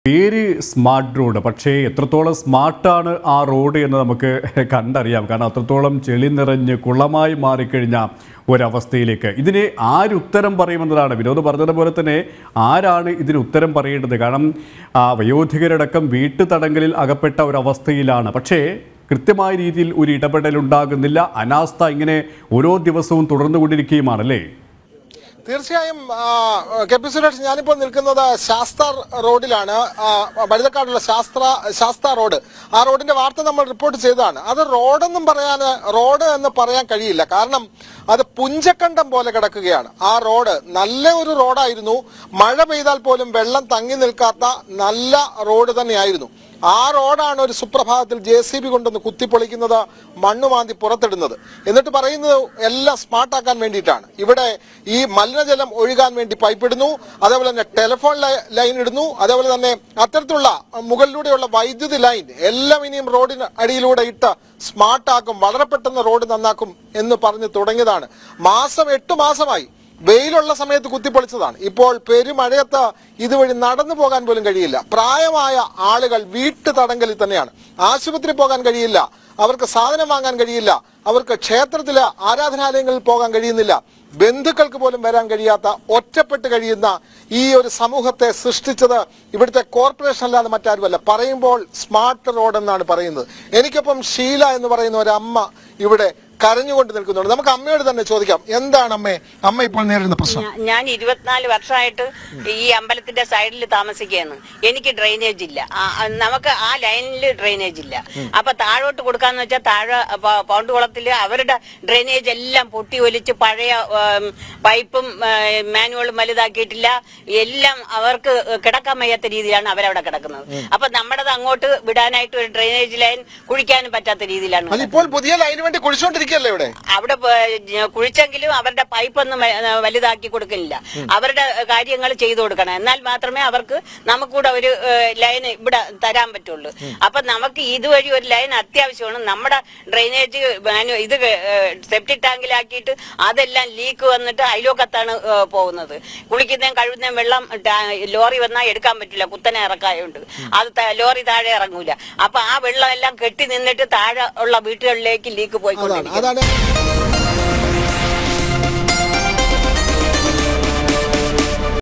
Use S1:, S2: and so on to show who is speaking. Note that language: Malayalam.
S1: പേര് സ്മാർട്ട് റോഡ് പക്ഷേ എത്രത്തോളം സ്മാർട്ടാണ് ആ റോഡ് എന്ന് നമുക്ക് കണ്ടറിയാം കാരണം അത്രത്തോളം ചെളി നിറഞ്ഞ് കുളമായി മാറിക്കഴിഞ്ഞ ഒരവസ്ഥയിലേക്ക് ഇതിന് ആരുത്തരം പറയുമെന്നതാണ് വിനോദ് പറഞ്ഞതുപോലെ തന്നെ ആരാണ് ഇതിന് ഉത്തരം പറയേണ്ടത് കാരണം ആ, വയോധികരടക്കം വീട്ടുതടങ്കലിൽ അകപ്പെട്ട ഒരവസ്ഥയിലാണ് പക്ഷേ കൃത്യമായ രീതിയിൽ ഒരു ഇടപെടൽ ഉണ്ടാകുന്നില്ല അനാസ്ഥ ഇങ്ങനെ ഓരോ ദിവസവും തുടർന്നുകൊണ്ടിരിക്കുകയുമാണല്ലേ
S2: തീർച്ചയായും ആ, കെ പി സുരേഷ് ഞാനിപ്പോൾ നിൽക്കുന്നത് ശാസ്ത്ര റോഡിലാണ് ആ, വഴുതക്കാടുള്ള ശാസ്ത്ര ശാസ്ത്ര റോഡ് ആ റോഡിന്റെ വാർത്ത നമ്മൾ റിപ്പോർട്ട് ചെയ്തതാണ് അത് റോഡെന്നും പറയാൻ റോഡ് എന്ന് പറയാൻ കഴിയില്ല കാരണം അത് പുഞ്ചക്കണ്ടം പോലെ കിടക്കുകയാണ് ആ റോഡ് നല്ല ഒരു റോഡായിരുന്നു മഴ പെയ്താൽ പോലും വെള്ളം തങ്ങി നിൽക്കാത്ത നല്ല റോഡ് തന്നെയായിരുന്നു ആ റോഡാണ് ഒരു സുപ്രഭാതത്തിൽ ജെ സി ബി കൊണ്ടൊന്ന് കുത്തിപ്പൊളിക്കുന്നത് മണ്ണ് മാന്തി പുറത്തിടുന്നത് എന്നിട്ട് പറയുന്നത് എല്ലാം സ്മാർട്ടാക്കാൻ വേണ്ടിയിട്ടാണ് ഇവിടെ ഈ മലിനജലം ഒഴുകാൻ വേണ്ടി പൈപ്പ് ഇടുന്നു അതേപോലെ തന്നെ ടെലിഫോൺ ലൈ- ലൈൻ ഇടുന്നു അതേപോലെ തന്നെ അത്തരത്തിലുള്ള മുകളിലൂടെയുള്ള വൈദ്യുതി ലൈൻ എല്ലാം ഇനിയും റോഡിന് അടിയിലൂടെ ഇട്ട് സ്മാർട്ടാക്കും വളരെ പെട്ടെന്ന് റോഡ് നന്നാക്കും എന്ന് പറഞ്ഞ് തുടങ്ങിയതാണ് മാസം എട്ട് മാസമായി വെയിലുള്ള സമയത്ത് കുത്തിപ്പൊളിച്ചതാണ് ഇപ്പോൾ പെരുമഴയത്ത് ഇതുവഴി നടന്നു പോകാൻ പോലും കഴിയില്ല പ്രായമായ ആളുകൾ വീട്ടു തടങ്കലിൽ തന്നെയാണ് ആശുപത്രി പോകാൻ കഴിയില്ല അവർക്ക് സാധനം വാങ്ങാൻ കഴിയില്ല അവർക്ക് ക്ഷേത്രത്തില് ആരാധനാലയങ്ങളിൽ പോകാൻ കഴിയുന്നില്ല ബന്ധുക്കൾക്ക് പോലും വരാൻ കഴിയാത്ത ഒറ്റപ്പെട്ട് കഴിയുന്ന ഈ ഒരു സമൂഹത്തെ സൃഷ്ടിച്ചത് ഇവിടുത്തെ കോർപ്പറേഷൻ അല്ലാതെ മറ്റാരുമല്ല പറയുമ്പോൾ സ്മാർട്ട് റോഡ് എന്നാണ് പറയുന്നത് എനിക്കൊപ്പം ഷീല എന്ന് പറയുന്ന ഒരു അമ്മ ഇവിടെ കരഞ്ഞുകൊണ്ട് നിൽക്കുന്നുണ്ട് നമുക്ക് അമ്മയോട് തന്നെ ചോദിക്കാം എന്താണ് അമ്മേ അമ്മ ഇപ്പോൾ നേരിടുന്ന പ്രശ്നം
S3: ഞാ- ഞാൻ ഇരുപത്തിനാല് വർഷമായിട്ട് ഈ അമ്പലത്തിന്റെ സൈഡിൽ താമസിക്കുകയാണ് എനിക്ക് ഡ്രെയിനേജ് ഇല്ല ആ- ആ, നമുക്ക് ആ ലൈനിൽ ഡ്രെയിനേജ് ഇല്ല അപ്പൊ താഴോട്ട് കൊടുക്കാന്ന് വെച്ചാൽ താഴെ പ- പൗണ്ട് കുളത്തില് അവരുടെ ഡ്രെയിനേജ് എല്ലാം പൊട്ടി ഒലിച്ച് പഴയ ഉം, പൈപ്പും ഏ, മാനുവലും വലുതാക്കിയിട്ടില്ല എല്ലാം അവർക്ക് കിടക്കാൻ വയ്യാത്ത രീതിയിലാണ് അവരവിടെ കിടക്കുന്നത് അപ്പൊ നമ്മുടേത് അങ്ങോട്ട് വിടാനായിട്ട് ഒരു ഡ്രെയിനേജ് ലൈൻ കുഴിക്കാനും പറ്റാത്ത രീതിയിലാണ്
S2: അത് ഇപ്പോൾ പുതിയ ലൈന് വേണ്ടി കുഴിച്ചുകൊണ്ടിരിക്കുകയല്ലേ ഇവിടെ
S3: അവിടെ പ- കുഴിച്ചെങ്കിലും അവരുടെ പൈപ്പൊന്നും വ- വലുതാക്കി കൊടുക്കുന്നില്ല അവരുടെ കാര്യങ്ങൾ ചെയ്തു കൊടുക്കണം എന്നാൽ മാത്രമേ അവർക്ക് നമുക്കൂടെ ഒരു ലൈൻ ഇവിടെ തരാൻ പറ്റുള്ളൂ അപ്പൊ നമുക്ക് ഇതുവഴി ഒരു ലൈൻ അത്യാവശ്യമാണ് നമ്മുടെ ഡ്രെയിനേജ് മാനു- ഇത് സെപ്റ്റിക് ടാങ്കിലാക്കിയിട്ട് അതെല്ലാം ലീക്ക് വന്നിട്ട് അയലോക്കത്താണ് ഏ, പോകുന്നത് കുളിക്കുന്നതും കഴുകുന്നതും വെള്ളം ടാ- ലോറി വന്നാൽ എടുക്കാൻ പറ്റില്ല കുത്തനെ ഇറക്കായുണ്ട് അത് ത- ലോറി താഴെ ഇറങ്ങൂല അപ്പൊ ആ വെള്ളം എല്ലാം കെട്ടി നിന്നിട്ട് താഴെ ഉള്ള വീട്ടുകളിലേക്ക് ലീക്ക്
S2: അതാണ്
S3: പോയിക്കൊണ്ടിരിക്കും
S2: അതാണ്